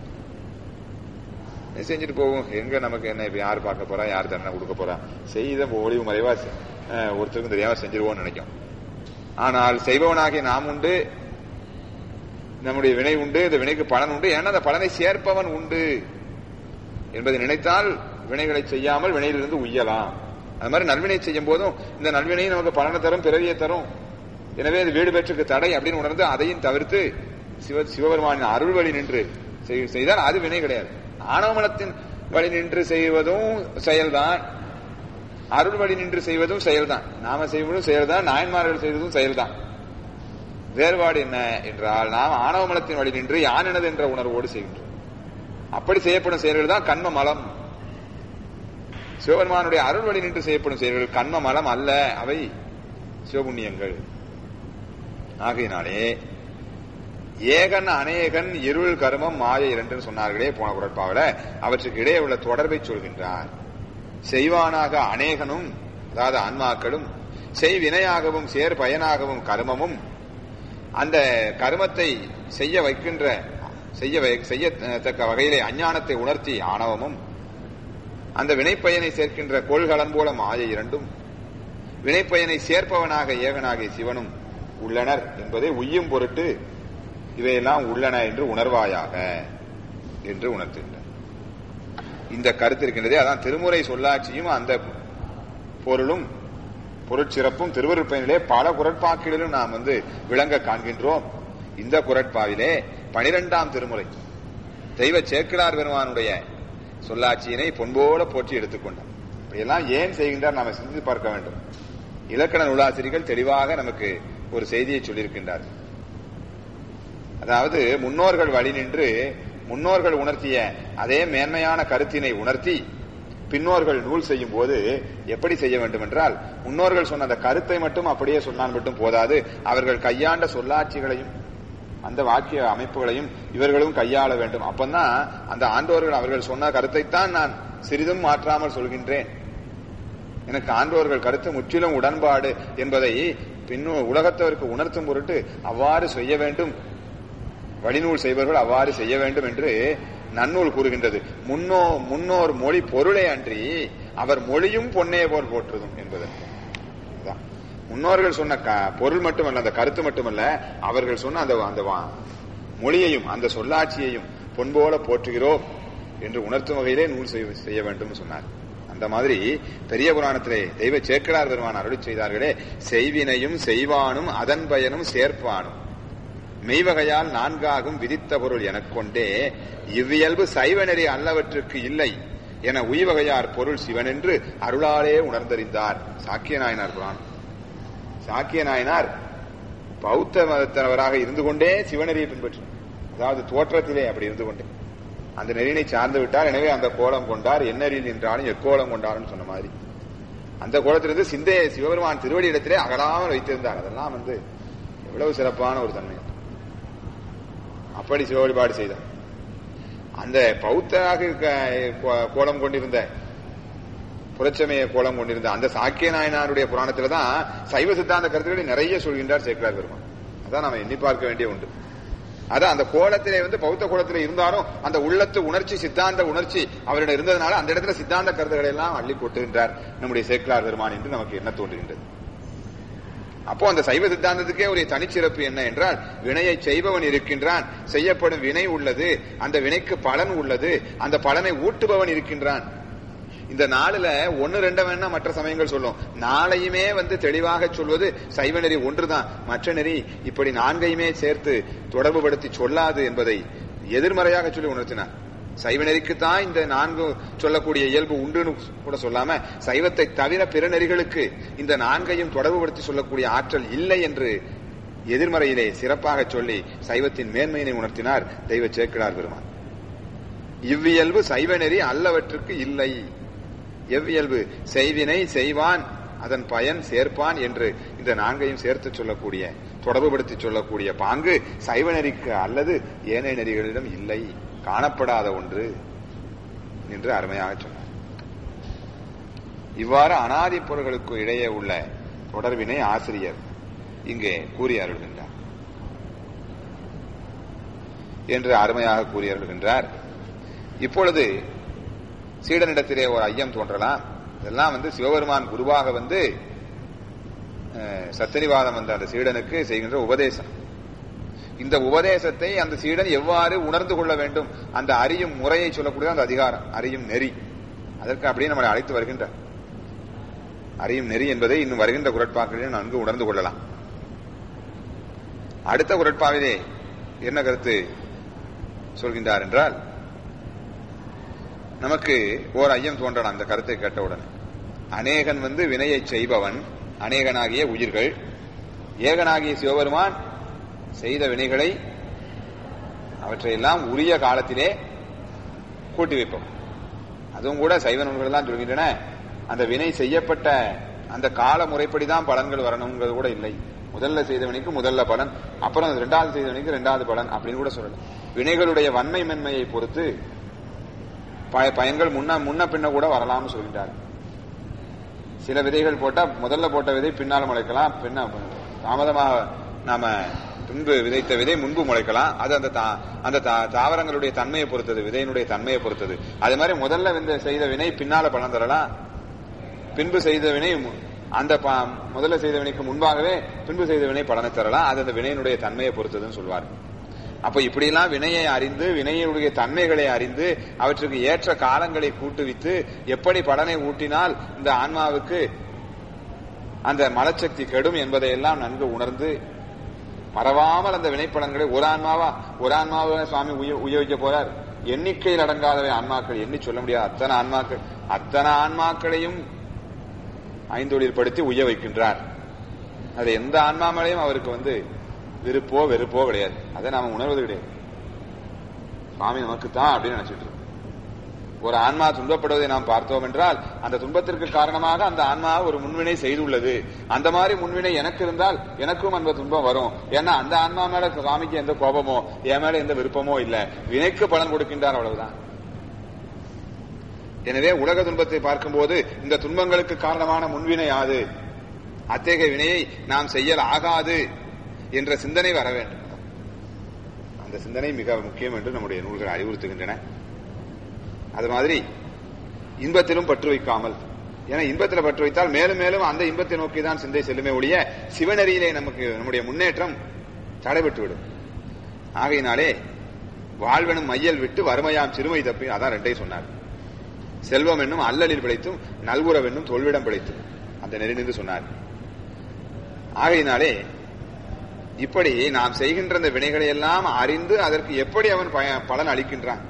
இது செஞ்சுட்டு போவோம் எங்க நமக்கு என்ன இப்ப யார் பார்க்க போறா யார் தண்டனை கொடுக்க போறா செய்த ஒளிவு மறைவா செ- அஹ், ஒருத்தருக்கும் தெரியாம செஞ்சிருவோம்னு நினைக்கும் ஆனால் செய்பவனாகிய நாம் உண்டு நம்முடைய வினை உண்டு இந்த வினைக்கு பலன் உண்டு ஏன்னா அந்த பலனை சேர்ப்பவன் உண்டு என்பதை நினைத்தால் வினைகளை செய்யாமல் வினையிலிருந்து உய்யலாம் அது மாதிரி நல்வினை செய்யும் போதும் இந்த நல்வினை நமக்கு பலனை தரும் பிறவியை தரும் எனவே இது வீடு பெற்றுக்கு தடை அப்படின்னு உணர்ந்து அதையும் தவிர்த்து சிவ சிவபெருமானின் அருள் வழி நின்று செய்- செய்தால் அது வினை கிடையாது ஆணவமலத்தின் வழி நின்று செய்வதும் செயல்தான் அருள் வழி நின்று செய்வதும் செயல்தான் நாம செய்வதும் செயல்தான் நாயன்மார்கள் செய்வதும் செயல்தான் வேறுபாடு என்ன என்றால் நாம் ஆணவ மலத்தின் வழி நின்று யானினது என்ற உணர்வோடு செய்கின்றோம் அப்படி செய்யப்படும் செயல்கள் தான் கண்ம மலம் சிவபெருமானுடைய அருள் வழி நின்று செய்யப்படும் செயல்கள் கண்ம மலம் அல்ல அவை சிவபுண்ணியங்கள் ஆகையினாலே ஏகன் அநேகன் இருள் கருமம் மாய இரண்டுன்னு சொன்னார்களே போன குரட்பாவில அவற்றுக்கு இடையே உள்ள தொடர்பை சொல்கின்றார் செய்வானாக அநேகனும் அதாவது ஆன்மாக்களும் செய்வினையாகவும் சேர் பயனாகவும் கருமமும் அந்த கருமத்தை செய்ய வைக்கின்ற செய்ய வை- செய்யத்தக்க வகையிலே அஞ்ஞானத்தை உணர்த்தி ஆணவமும் அந்த வினைப்பயனை சேர்க்கின்ற கோள்களன் போல மாய இரண்டும் வினைப்பயனை சேர்ப்பவனாக ஏகனாகிய சிவனும் உள்ளனர் என்பதை உய்யும் பொருட்டு இவையெல்லாம் உள்ளன என்று உணர்வாயாக என்று உணர்த்துகின்றார் இந்த கருத்து இருக்கின்றதே அதான் திருமுறை சொல்லாட்சியும் அந்த பொருளும் பொருட்சிறப்பும் திருவருட்பயனிலே பல குரட்பாக்களிலும் நாம் வந்து விளங்க காண்கின்றோம் இந்த குரட்பாவிலே பனிரெண்டாம் திருமுறை தெய்வ சேக்கிழார் பெருமானுடைய சொல்லாட்சியினை பொன்போல போற்றி எடுத்துக்கொண்டார் இப்படியெல்லாம் ஏன் செய்கின்றார் நாம சிந்தித்து பார்க்க வேண்டும் இலக்கண நூலாசிரியர்கள் தெளிவாக நமக்கு ஒரு செய்தியை சொல்லியிருக்கின்றார் அதாவது முன்னோர்கள் வழி நின்று முன்னோர்கள் உணர்த்திய அதே மேன்மையான கருத்தினை உணர்த்தி பின்னோர்கள் நூல் செய்யும் போது எப்படி செய்ய வேண்டும் என்றால் முன்னோர்கள் சொன்ன அந்த கருத்தை மட்டும் அப்படியே சொன்னால் மட்டும் போதாது அவர்கள் கையாண்ட சொல்லாட்சிகளையும் அந்த வாக்கிய அமைப்புகளையும் இவர்களும் கையாள வேண்டும் அப்பந்தான் அந்த ஆண்டோர்கள் அவர்கள் சொன்ன கருத்தைத்தான் நான் சிறிதும் மாற்றாமல் சொல்கின்றேன் எனக்கு ஆண்டோர்கள் கருத்து முற்றிலும் உடன்பாடு என்பதை பின்னு உலகத்தவருக்கு உணர்த்தும் பொருட்டு அவ்வாறு செய்ய வேண்டும் வழிநூல் செய்பவர்கள் அவ்வாறு செய்ய வேண்டும் என்று நன்னூல் கூறுகின்றது முன்னோ முன்னோர் மொழி பொருளே அன்றி அவர் மொழியும் பொன்னே போல் போற்றுதும் என்பதற்கு அதான். முன்னோர்கள் சொன்ன க- பொருள் மட்டுமல்ல அந்த கருத்து மட்டுமல்ல அவர்கள் சொன்ன அந்த அந்த வா- மொழியையும் அந்த சொல்லாட்சியையும் பொன்போல போற்றுகிறோம் என்று உணர்த்தும் வகையிலே நூல் செய்ய- செய்ய வேண்டும் சொன்னார் அந்த மாதிரி பெரிய புராணத்திலே தெய்வ சேக்கடார் பெருமான் அருளி செய்தார்களே செய்வினையும் செய்வானும் அதன் பயனும் சேர்ப்பானும் மெய்வகையால் நான்காகும் விதித்த பொருள் எனக் கொண்டே இவ்வியல்பு சைவநெறி அல்லவற்றுக்கு இல்லை என உய்வகையார் பொருள் சிவனென்று அருளாலே உணர்ந்தறிந்தார் சாக்கிய நாயனார் புராணம் சாக்கிய நாயனார் பௌத்த மதத்தவராக இருந்து கொண்டே சிவநெறியை பின்பற்றினார் அதாவது தோற்றத்திலே அப்படி இருந்து கொண்டே அந்த நெறியினை சார்ந்து விட்டார் எனவே அந்த கோலம் கொண்டார் எந்நெறியில் நின்றாலும் எக்கோலம் கொண்டார்னு சொன்ன மாதிரி அந்த கோலத்திலிருந்து சிந்தையை சிவபெருமான் திருவடி இடத்திலே அகலாமல் வைத்திருந்தார் அதெல்லாம் வந்து எவ்வளவு சிறப்பான ஒரு தன்மை அப்படி சிவ வழிபாடு செய்தார் அந்த பௌத்தராக க- கோ- கோலம் கொண்டிருந்த புரட்சமய கோலம் கொண்டிருந்த அந்த சாக்கிய நாயனாருடைய புராணத்துல தான் சைவ சித்தாந்த கருத்துக்களை நிறைய சொல்கின்றார் சேக்கரார் பெருமான் அதான் நாம எண்ணி பார்க்க வேண்டிய உண்டு அதான் அந்த கோலத்திலே வந்து பௌத்த கோலத்திலே இருந்தாலும் அந்த உள்ளத்து உணர்ச்சி சித்தாந்த உணர்ச்சி அவரிடம் இருந்ததுனால அந்த இடத்துல சித்தாந்த கருத்துக்களை எல்லாம் அள்ளி கொட்டுகின்றார் நம்முடைய சேக்கலார் பெருமான் என்று நமக்கு என்ன தோன்றுகின்றது அப்போ அந்த சைவ சித்தாந்தத்துக்கே ஒரு தனிச்சிறப்பு என்ன என்றால் வினையை செய்பவன் இருக்கின்றான் செய்யப்படும் வினை உள்ளது அந்த வினைக்கு பலன் உள்ளது அந்த பலனை ஊட்டுபவன் இருக்கின்றான் இந்த நாளுல ஒன்னு ரெண்ட வேணா மற்ற சமயங்கள் சொல்லும் நாளையுமே வந்து தெளிவாக சொல்வது சைவ நெறி ஒன்றுதான் மற்ற நெறி இப்படி நான்கையுமே சேர்த்து தொடர்புபடுத்தி சொல்லாது என்பதை எதிர்மறையாக சொல்லி உணர்த்தினார் சைவ நெறிக்குத்தான் இந்த நான்கு சொல்லக்கூடிய இயல்பு உண்டுன்னு கூட சொல்லாம சைவத்தை தவிர பிற நெறிகளுக்கு இந்த நான்கையும் தொடர்புபடுத்தி சொல்லக்கூடிய ஆற்றல் இல்லை என்று எதிர்மறையிலே சிறப்பாக சொல்லி சைவத்தின் மேன்மையினை உணர்த்தினார் தெய்வ சேக்கிழார் பெருமான் இவ்வியல்பு சைவ நெறி அல்லவற்றுக்கு இல்லை எவ்வியல்பு செய்வினை செய்வான் அதன் பயன் சேர்ப்பான் என்று இந்த நான்கையும் சேர்த்து சொல்லக்கூடிய தொடர்புபடுத்தி சொல்லக்கூடிய பாங்கு சைவ நெறிக்கு அல்லது ஏனைய நெறிகளிடம் இல்லை காணப்படாத ஒன்று என்று அருமையாக சொன்னார் இவ்வாறு அனாதி பொருள்களுக்கு இடையே உள்ள தொடர்பினை ஆசிரியர் இங்கே கூறி அருள்கின்றார் என்று அருமையாக கூறி அருள்கின்றார் இப்பொழுது சீடனிடத்திலே ஒரு ஐயம் தோன்றலாம் இதெல்லாம் வந்து சிவபெருமான் குருவாக வந்து அஹ், சத்திரிவாதம் வந்த அந்த சீடனுக்கு செய்கின்ற உபதேசம் இந்த உபதேசத்தை அந்த சீடன் எவ்வாறு உணர்ந்து கொள்ள வேண்டும் அந்த அறியும் முறையை சொல்லக்கூடிய அந்த அதிகாரம் அறியும் நெறி அதற்கு அப்படியே நம்மளை அழைத்து வருகின்ற அறியும் நெறி என்பதை இன்னும் வருகின்ற குரட்பாக்களில் நன்கு உணர்ந்து கொள்ளலாம் அடுத்த குரட்பாவிலே என்ன கருத்து சொல்கின்றார் என்றால் நமக்கு ஓர் ஐயம் தோன்றலாம் அந்த கருத்தை கேட்டவுடன் அநேகன் வந்து வினையை செய்பவன் அநேகனாகிய உயிர்கள் ஏகனாகிய சிவபெருமான் செய்த வினைகளை அவற்றையெல்லாம் உரிய காலத்திலே கூட்டி வைப்போம் அதுவும் கூட சைவ நூல்கள் தான் சொல்கின்றன அந்த வினை செய்யப்பட்ட அந்த கால முறைப்படிதான் பலன்கள் வரணுங்கிறது கூட இல்லை முதல்ல செய்த வினைக்கு முதல்ல பலன் அப்புறம் ரெண்டாவது செய்த வினைக்கு ரெண்டாவது பலன் அப்படின்னு கூட சொல்லலாம் வினைகளுடைய வன்மை மென்மையை பொறுத்து ப- பயன்கள் முன்ன முன்ன பின்ன கூட வரலாம்னு சொல்கின்றார் சில விதைகள் போட்டா முதல்ல போட்ட விதை பின்னால் முளைக்கலாம் பின்ன தாமதமாக நாம பின்பு விதைத்த விதை முன்பு முளைக்கலாம் அது அந்த தா- அந்த தா- தாவரங்களுடைய தன்மையை பொறுத்தது விதையினுடைய தன்மையை பொறுத்தது அதே மாதிரி முதல்ல இந்த செய்த வினை பின்னால பலன் தரலாம் பின்பு செய்த வினை மு- அந்த ப- முதல்ல செய்த வினைக்கு முன்பாகவே பின்பு செய்த வினை பலனை தரலாம் அது அந்த வினையினுடைய தன்மையை பொறுத்ததுன்னு சொல்வார் அப்ப இப்படியெல்லாம் வினையை அறிந்து வினையினுடைய தன்மைகளை அறிந்து அவற்றுக்கு ஏற்ற காலங்களை கூட்டுவித்து எப்படி பலனை ஊட்டினால் இந்த ஆன்மாவுக்கு அந்த மலச்சக்தி கெடும் என்பதையெல்லாம் நன்கு உணர்ந்து மறவாமல் அந்த வினைப்பலன்களை ஒரு ஆன்மாவா ஒரு ஆன்மாவை சுவாமி உய உபயோகிக்க போறார் எண்ணிக்கையில் அடங்காதவை ஆன்மாக்கள் எண்ணி சொல்ல முடியாது அத்தனை ஆன்மாக்கள் அத்தனை ஆன்மாக்களையும் ஐந்தொழில் படுத்தி உய்ய வைக்கின்றார் அது எந்த ஆன்மா மேலையும் அவருக்கு வந்து விருப்போ வெறுப்போ கிடையாது அதை நாம உணர்வது கிடையாது சுவாமி நமக்கு தான் அப்படின்னு நினைச்சிட்டு இருக்கோம். ஒரு ஆன்மா துன்பப்படுவதை நாம் பார்த்தோம் என்றால் அந்த துன்பத்திற்கு காரணமாக அந்த ஆன்மா ஒரு முன்வினை செய்துள்ளது அந்த மாதிரி முன்வினை எனக்கு இருந்தால் எனக்கும் அந்த துன்பம் வரும் ஏன்னா அந்த ஆன்மா மேல சுவாமிக்கு எந்த கோபமோ என் மேல எந்த விருப்பமோ இல்ல வினைக்கு பலன் கொடுக்கின்றார் அவ்வளவுதான் எனவே உலக துன்பத்தை பார்க்கும்போது இந்த துன்பங்களுக்கு காரணமான முன்வினை யாது அத்தகைய வினையை நாம் செய்யல் ஆகாது என்ற சிந்தனை வர வேண்டும் அந்த சிந்தனை மிக முக்கியம் என்று நம்முடைய நூல்கள் அறிவுறுத்துகின்றன அது மாதிரி இன்பத்திலும் பற்று வைக்காமல் ஏன்னா இன்பத்தில் பற்று வைத்தால் மேலும் மேலும் அந்த இன்பத்தை நோக்கி தான் சிந்தை செல்லுமே ஒழிய சிவநெறியிலே நமக்கு நம்முடைய முன்னேற்றம் தடைபட்டு விடும் ஆகையினாலே வாழ்வெனும் மையல் விட்டு வறுமையாம் சிறுமை தப்பி அதான் ரெண்டையும் சொன்னார் செல்வம் என்னும் அல்லலில் பிழைத்தும் நல்குறவென்னும் தொல்விடம் பிழைத்தும் அந்த நெறி நின்று சொன்னார் ஆகையினாலே இப்படி நாம் செய்கின்ற இந்த வினைகளை எல்லாம் அறிந்து அதற்கு எப்படி அவன் பய- பலன் அளிக்கின்றான்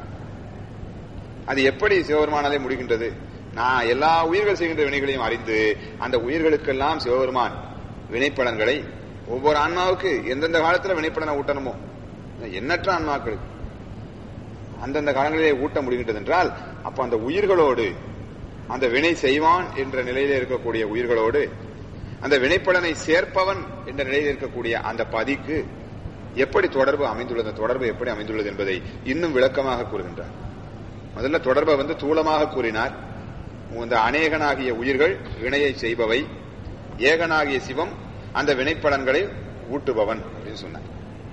அது எப்படி சிவபெருமானாலே முடிகின்றது நான் எல்லா உயிர்கள் செய்கின்ற வினைகளையும் அறிந்து அந்த உயிர்களுக்கெல்லாம் சிவபெருமான் வினைப்பலன்களை ஒவ்வொரு ஆன்மாவுக்கு எந்தெந்த காலத்துல வினைப்பலனை ஊட்டணுமோ எண்ணற்ற ஆன்மாக்களுக்கு அந்தந்த காலங்களிலே ஊட்ட முடிகின்றது என்றால் அப்ப அந்த உயிர்களோடு அந்த வினை செய்வான் என்ற நிலையிலே இருக்கக்கூடிய உயிர்களோடு அந்த வினைப்பலனை சேர்ப்பவன் என்ற நிலையில் இருக்கக்கூடிய அந்த பதிக்கு எப்படி தொடர்பு அமைந்துள்ளது அந்த தொடர்பு எப்படி அமைந்துள்ளது என்பதை இன்னும் விளக்கமாக கூறுகின்றார் முதல்ல தொடர்பை வந்து தூளமாக கூறினார் இந்த அநேகனாகிய உயிர்கள் வினையை செய்பவை ஏகனாகிய சிவம் அந்த வினைப்பலன்களை ஊட்டுபவன் அப்படின்னு சொன்னார்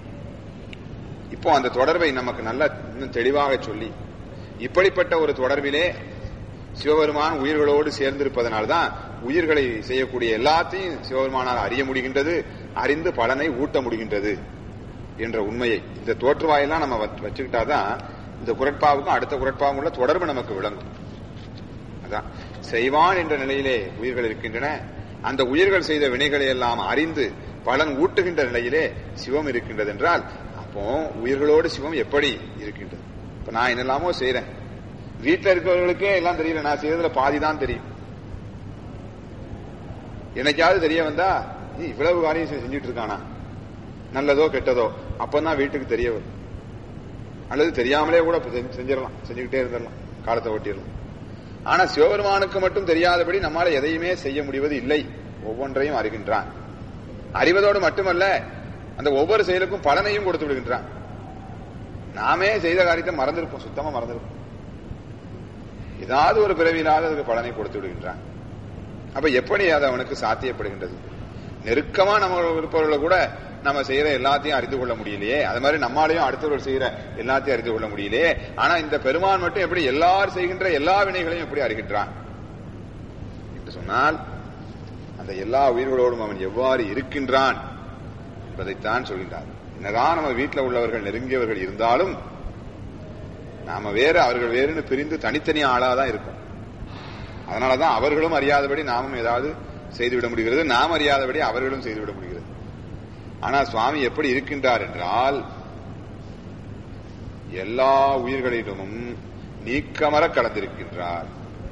இப்போ அந்த தொடர்பை நமக்கு நல்ல இன்னும் தெளிவாக சொல்லி இப்படிப்பட்ட ஒரு தொடர்பிலே சிவபெருமான் உயிர்களோடு சேர்ந்திருப்பதனால்தான் உயிர்களை செய்யக்கூடிய எல்லாத்தையும் சிவபெருமானால் அறிய முடிகின்றது அறிந்து பலனை ஊட்ட முடிகின்றது என்ற உண்மையை இந்த தோற்றுவாயெல்லாம் நம்ம வச்- வச்சுக்கிட்டாதான் இந்த குரட்பாவுக்கும் அடுத்த குரட்பாவும் உள்ள தொடர்பு நமக்கு விளங்கும் அதான் செய்வான் என்ற நிலையிலே உயிர்கள் இருக்கின்றன அந்த உயிர்கள் செய்த வினைகளை எல்லாம் அறிந்து பலன் ஊட்டுகின்ற நிலையிலே சிவம் இருக்கின்றது என்றால் அப்போ உயிர்களோடு சிவம் எப்படி இருக்கின்றது இப்ப நான் என்னெல்லாமோ செய்றேன் வீட்டுல இருக்கிறவர்களுக்கே எல்லாம் தெரியல நான் செய்யறதுல பாதி தான் தெரியும் என்னைக்காவது தெரிய வந்தா "நீ இவ்வளவு காரியம் செ- செஞ்சுட்டு இருக்கானா நல்லதோ கெட்டதோ அப்பதான் வீட்டுக்கு தெரிய வரும் அல்லது தெரியாமலே கூட இப்ப செஞ்சு- செஞ்சிடலாம் செஞ்சுக்கிட்டே இருந்துடலாம் காலத்தை ஓட்டிடலாம் ஆனா சிவபெருமானுக்கு மட்டும் தெரியாதபடி நம்மால எதையுமே செய்ய முடிவது இல்லை ஒவ்வொன்றையும் அறிகின்றான் அறிவதோடு மட்டுமல்ல அந்த ஒவ்வொரு செயலுக்கும் பலனையும் கொடுத்து விடுகின்றான் நாமே செய்த காரியத்தை மறந்திருப்போம் சுத்தமா மறந்திருப்போம் ஏதாவது ஒரு பிறவியிலாவது அதுக்கு பலனை கொடுத்து விடுகின்றான் அப்ப எப்படி அது அவனுக்கு சாத்தியப்படுகின்றது நெருக்கமா நம்ம இருப்பவர்களை கூட நம்ம செய்யற எல்லாத்தையும் அறிந்து கொள்ள முடியலையே அது மாதிரி நம்மாலையும் அடுத்தவர்கள் செய்யற எல்லாத்தையும் அறிந்து கொள்ள முடியலையே ஆனா இந்த பெருமான் மட்டும் எப்படி எல்லாரும் செய்கின்ற எல்லா வினைகளையும் எப்படி அறிகின்றான் என்று சொன்னால் அந்த எல்லா உயிர்களோடும் அவன் எவ்வாறு இருக்கின்றான் என்பதைத்தான் சொல்கின்றார் என்னதான் நம்ம வீட்டில் உள்ளவர்கள் நெருங்கியவர்கள் இருந்தாலும் நாம வேற அவர்கள் வேறுன்னு பிரிந்து தனித்தனி ஆளா தான் இருக்கும் அதனாலதான் அவர்களும் அறியாதபடி நாமும் ஏதாவது செய்துவிட முடிகிறது நாம் அறியாதபடி அவர்களும் செய்துவிட முடிகிறது ஆனா சுவாமி எப்படி இருக்கின்றார் என்றால் எல்லா உயிர்களிடமும் நீக்கமர கலந்திருக்கின்றார்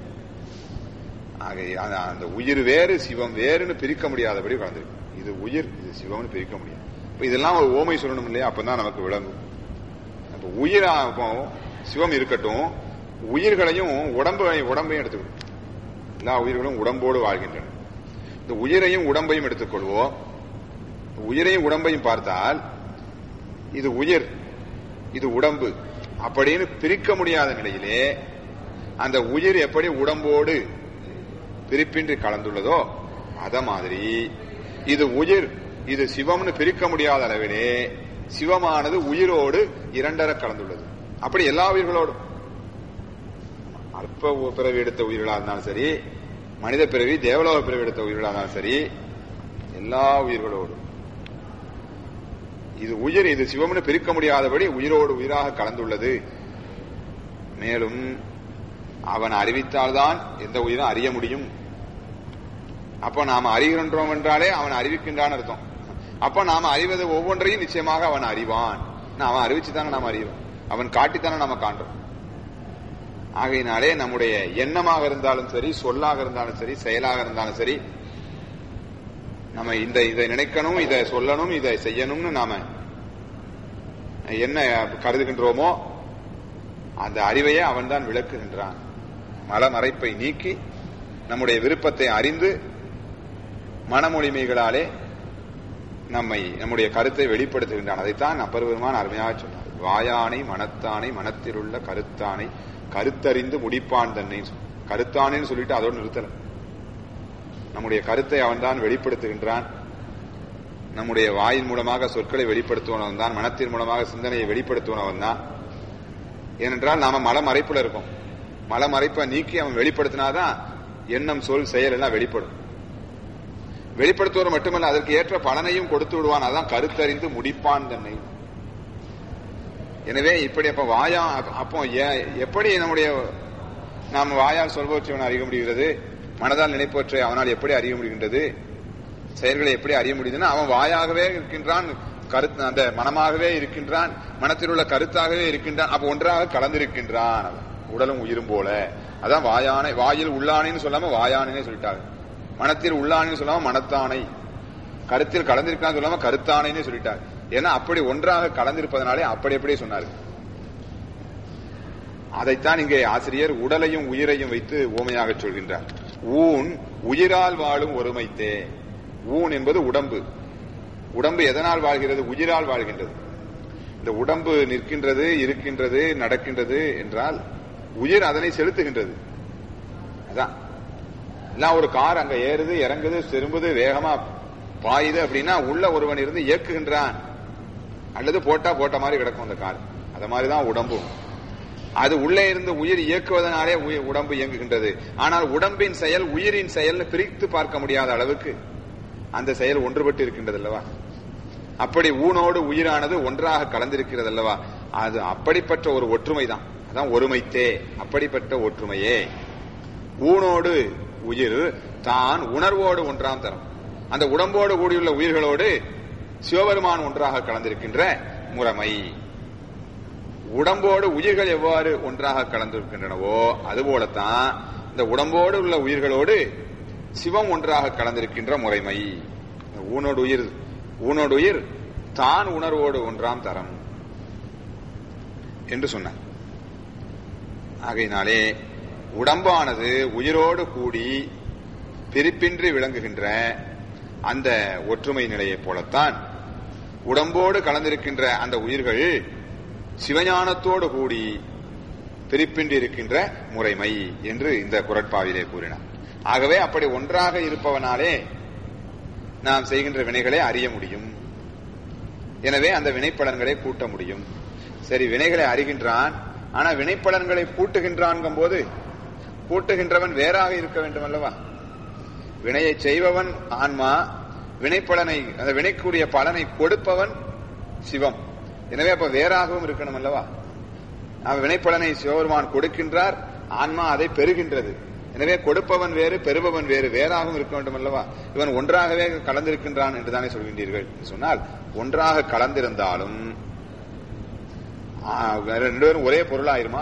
ஆக அந்த- அந்த உயிர் வேறு சிவம் வேறுன்னு பிரிக்க முடியாதபடி கலந்திருக்கு இது உயிர் இது சிவம்னு பிரிக்க முடியாது இப்ப இதெல்லாம் ஒரு ஓமை சொல்லணும் இல்லையா அப்பதான் நமக்கு விளங்கும் அப்ப உயிரா இப்போ சிவம் இருக்கட்டும் உயிர்களையும் உடம்பு உடம்பையும் எடுத்துக்கணும் எல்லா உயிர்களும் உடம்போடு வாழ்கின்றன இந்த உயிரையும் உடம்பையும் எடுத்துக்கொள்வோம் உயிரையும் உடம்பையும் பார்த்தால் இது உயிர் இது உடம்பு அப்படின்னு பிரிக்க முடியாத நிலையிலே அந்த உயிர் எப்படி உடம்போடு பிரிப்பின்றி கலந்துள்ளதோ அத மாதிரி இது உயிர் இது சிவம்னு பிரிக்க முடியாத அளவிலே சிவமானது உயிரோடு இரண்டர கலந்துள்ளது அப்படி எல்லா உயிர்களோடும் அல்ப பிறவி எடுத்த உயிர்களா இருந்தாலும் சரி மனித பிறவி தேவலோக பிறவி எடுத்த உயிர்களா இருந்தாலும் சரி எல்லா உயிர்களோடும் இது உயிர் இது சிவம்னு பிரிக்க முடியாதபடி உயிரோடு உயிராக கலந்துள்ளது மேலும் அவன் அறிவித்தால்தான் எந்த உயிரும் அறிய முடியும் அப்ப நாம அறிகின்றோம் என்றாலே அவன் அறிவிக்கின்றான் அர்த்தம் அப்ப நாம அறிவது ஒவ்வொன்றையும் நிச்சயமாக அவன் அறிவான் நான் அவன் அறிவிச்சுதானே நாம் அறிவோம் அவன் காட்டித்தானே நாம காண்றோம் ஆகையினாலே நம்முடைய எண்ணமாக இருந்தாலும் சரி சொல்லாக இருந்தாலும் சரி செயலாக இருந்தாலும் சரி நம்ம இந்த இதை நினைக்கணும் இதை சொல்லணும் இதை செய்யணும்னு நாம என்ன கருதுகின்றோமோ அந்த அறிவையே அவன்தான் விளக்குகின்றான் மலமறைப்பை நீக்கி நம்முடைய விருப்பத்தை அறிந்து மனமொழிமைகளாலே நம்மை நம்முடைய கருத்தை வெளிப்படுத்துகின்றான் அதைத்தான் அப்பருவமான அருமையாக சொன்னார் வாயானை மனத்தானை மனத்தில் உள்ள கருத்தானை கருத்தறிந்து முடிப்பான் தன்னை கருத்தானேன்னு சொல்லிட்டு அதோடு நிறுத்தல நம்முடைய கருத்தை அவன்தான் வெளிப்படுத்துகின்றான் நம்முடைய வாயின் மூலமாக சொற்களை வெளிப்படுத்துவனவன் தான் மனத்தின் மூலமாக சிந்தனையை வெளிப்படுத்துவனவன் தான் ஏனென்றால் நாம மலமறைப்புல இருக்கோம் மலமறைப்பை நீக்கி அவன் வெளிப்படுத்தினாதான் எண்ணம் சொல் செயல் எல்லாம் வெளிப்படும் வெளிப்படுத்துவது மட்டுமல்ல அதற்கு ஏற்ற பலனையும் கொடுத்து விடுவான் அதான் கருத்தறிந்து முடிப்பான் தன்னை எனவே இப்படி அப்ப வாயா அப்போ ஏ- எப்படி நம்முடைய நாம் வாயால் சொல்பவற்றை அவன் அறிய முடிகிறது மனதால் நினைப்பவற்றை அவனால் எப்படி அறிய முடிகின்றது செயல்களை எப்படி அறிய முடியுதுன்னா அவன் வாயாகவே இருக்கின்றான் கருத்து அந்த மனமாகவே இருக்கின்றான் மனத்தில் உள்ள கருத்தாகவே இருக்கின்றான் அப்ப ஒன்றாக கலந்திருக்கின்றான் அவன் உடலும் உயிரும் போல அதான் வாயானை வாயில் உள்ளானைன்னு சொல்லாம வாயானே சொல்லிட்டாங்க மனத்தில் உள்ளானைன்னு சொல்லாம மனத்தானை கருத்தில் கலந்திருக்கான்னு சொல்லாம கருத்தானைன்னு சொல்லிட்டாங்க ஏன்னா அப்படி ஒன்றாக கலந்திருப்பதனாலே அப்படி அப்படியே சொன்னாரு அதைத்தான் இங்கே ஆசிரியர் உடலையும் உயிரையும் வைத்து ஓமையாக சொல்கின்றார் ஊன் உயிரால் வாழும் ஒருமைத்தே ஊன் என்பது உடம்பு உடம்பு எதனால் வாழ்கிறது உயிரால் வாழ்கின்றது இந்த உடம்பு நிற்கின்றது இருக்கின்றது நடக்கின்றது என்றால் உயிர் அதனை செலுத்துகின்றது அதான் எல்லாம் ஒரு கார் அங்க ஏறுது இறங்குது திரும்புது வேகமா பாயுது அப்படின்னா உள்ள ஒருவன் இருந்து இயக்குகின்றான் அல்லது போட்டா போட்ட மாதிரி கிடக்கும் அந்த கார் அத மாதிரிதான் உடம்பும் அது உள்ளே இருந்து உயிர் இயக்குவதனாலே உயிர் உடம்பு இயங்குகின்றது ஆனால் உடம்பின் செயல் உயிரின் செயல்னு பிரித்து பார்க்க முடியாத அளவுக்கு அந்த செயல் ஒன்றுபட்டு இருக்கின்றது அல்லவா அப்படி ஊனோடு உயிரானது ஒன்றாக கலந்திருக்கிறது அல்லவா அது அப்படிப்பட்ட ஒரு ஒற்றுமை தான் அதான் ஒருமைத்தே அப்படிப்பட்ட ஒற்றுமையே ஊனோடு உயிர் தான் உணர்வோடு ஒன்றாம் தரம் அந்த உடம்போடு கூடியுள்ள உயிர்களோடு சிவபெருமான் ஒன்றாக கலந்திருக்கின்ற முறைமை உடம்போடு உயிர்கள் எவ்வாறு ஒன்றாக கலந்திருக்கின்றனவோ அதுபோலத்தான் இந்த உடம்போடு உள்ள உயிர்களோடு சிவம் ஒன்றாக கலந்திருக்கின்ற முறைமை ஊனோடு உயிர் ஊனோடு உயிர் தான் உணர்வோடு ஒன்றாம் தரம் என்று சொன்னார் ஆகையினாலே உடம்பானது உயிரோடு கூடி பிரிப்பின்றி விளங்குகின்ற அந்த ஒற்றுமை நிலையைப் போலத்தான் உடம்போடு கலந்திருக்கின்ற அந்த உயிர்கள் சிவஞானத்தோடு கூடி பிரிப்பின்றி இருக்கின்ற முறைமை என்று இந்த குரட்பாவிலே கூறினார் ஆகவே அப்படி ஒன்றாக இருப்பவனாலே நாம் செய்கின்ற வினைகளை அறிய முடியும் எனவே அந்த வினைப்பலன்களை கூட்ட முடியும் சரி வினைகளை அறிகின்றான் ஆனா வினைப்பலன்களை கூட்டுகின்றான் போது கூட்டுகின்றவன் வேறாக இருக்க வேண்டும் அல்லவா வினையை செய்பவன் ஆன்மா வினைப்பலனை அந்த வினைக்குரிய பலனை கொடுப்பவன் சிவம் எனவே அப்ப வேறாகவும் இருக்கணும் அல்லவா அவன் வினைப்பலனை சிவபெருமான் கொடுக்கின்றார் ஆன்மா அதை பெறுகின்றது எனவே கொடுப்பவன் வேறு பெறுபவன் வேறு வேறாகவும் இருக்க வேண்டும் அல்லவா இவன் ஒன்றாகவே கலந்திருக்கின்றான் என்று தானே சொல்கின்றீர்கள் சொன்னால் ஒன்றாக கலந்திருந்தாலும் ஆ, ரெண்டு பேரும் ஒரே பொருளாயிருமா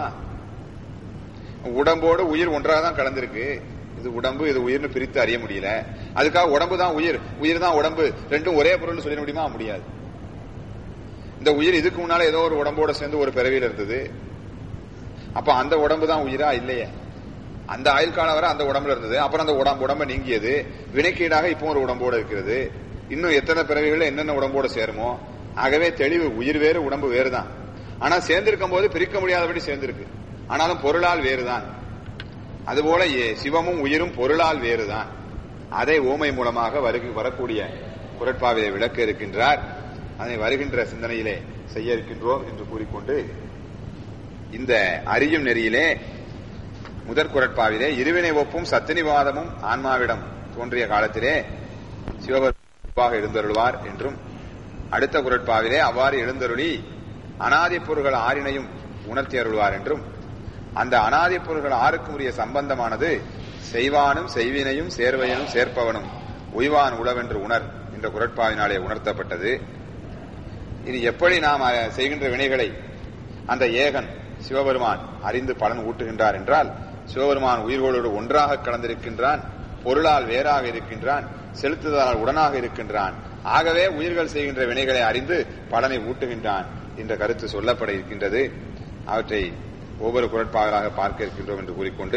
உடம்போடு உயிர் ஒன்றாக தான் கலந்திருக்கு இது உடம்பு இது உயிர்னு பிரித்து அறிய முடியல அதுக்காக உடம்பு தான் உயிர் உயிர் தான் உடம்பு ரெண்டும் ஒரே பொருள்னு சொல்லிட முடியுமா முடியாது இந்த உயிர் இதுக்கு முன்னால ஏதோ ஒரு உடம்போட சேர்ந்து ஒரு பிறவியில இருந்தது அப்ப அந்த உடம்பு தான் உயிரா இல்லையே அந்த ஆயுள் காலம் வரை அந்த உடம்புல இருந்தது அப்புறம் அந்த உடம்பு உடம்ப நீங்கியது வினைக்கீடாக இப்போ ஒரு உடம்போட இருக்கிறது இன்னும் எத்தனை பிறவிகள் என்னென்ன உடம்போட சேருமோ ஆகவே தெளிவு உயிர் வேறு உடம்பு வேறுதான் ஆனா சேர்ந்திருக்கும் போது பிரிக்க முடியாதபடி சேர்ந்திருக்கு ஆனாலும் பொருளால் வேறுதான் அதுபோல ஏ- சிவமும் உயிரும் பொருளால் வேறுதான் அதை ஓமை மூலமாக வருகு வரக்கூடிய குரட்பாவிலே விளக்க இருக்கின்றார் அதை வருகின்ற சிந்தனையிலே செய்ய இருக்கின்றோம் என்று கூறிக்கொண்டு இந்த அறியும் நெறியிலே முதற் குரட்பாவிலே இருவினை ஒப்பும் சத்தினிவாதமும் ஆன்மாவிடம் தோன்றிய காலத்திலே சிவபெருமாக எழுந்தருள்வார் என்றும் அடுத்த குரட்பாவிலே அவ்வாறு எழுந்தருளி அனாதி பொருள்கள் ஆறினையும் உணர்த்தி அருள்வார் என்றும் அந்த அனாதி பொருள்கள் ஆறுக்கும் உரிய சம்பந்தமானது செய்வானும் செய்வினையும் சேர்வையனும் சேர்ப்பவனும் உய்வான் உளவென்று உணர் என்ற குரட்பாவினாலே உணர்த்தப்பட்டது இனி எப்படி நாம் அஹ், செய்கின்ற வினைகளை அந்த ஏகன் சிவபெருமான் அறிந்து பலன் ஊட்டுகின்றார் என்றால் சிவபெருமான் உயிர்களோடு ஒன்றாக கலந்திருக்கின்றான் பொருளால் வேறாக இருக்கின்றான் செலுத்துதலால் உடனாக இருக்கின்றான் ஆகவே உயிர்கள் செய்கின்ற வினைகளை அறிந்து பலனை ஊட்டுகின்றான் என்ற கருத்து சொல்லப்பட இருக்கின்றது அவற்றை ஒவ்வொரு குரட்பாகளாக பார்க்க இருக்கின்றோம் என்று கூறிக்கொண்டு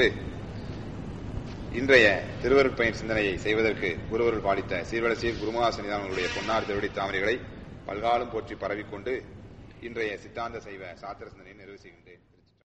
இன்றைய திருவருட்பயன் சிந்தனையை செய்வதற்கு குருவருள் பாலித்த சீர்வலசீர் குருமகாசனிதான் அவர்களுடைய பொன்னார் திருவடி தாமரைகளை பல்காலம் போற்றி பரவிக்கொண்டு இன்றைய சித்தாந்த சைவ சாத்திர சிந்தனையை நிறைவு செய்கின்றேன்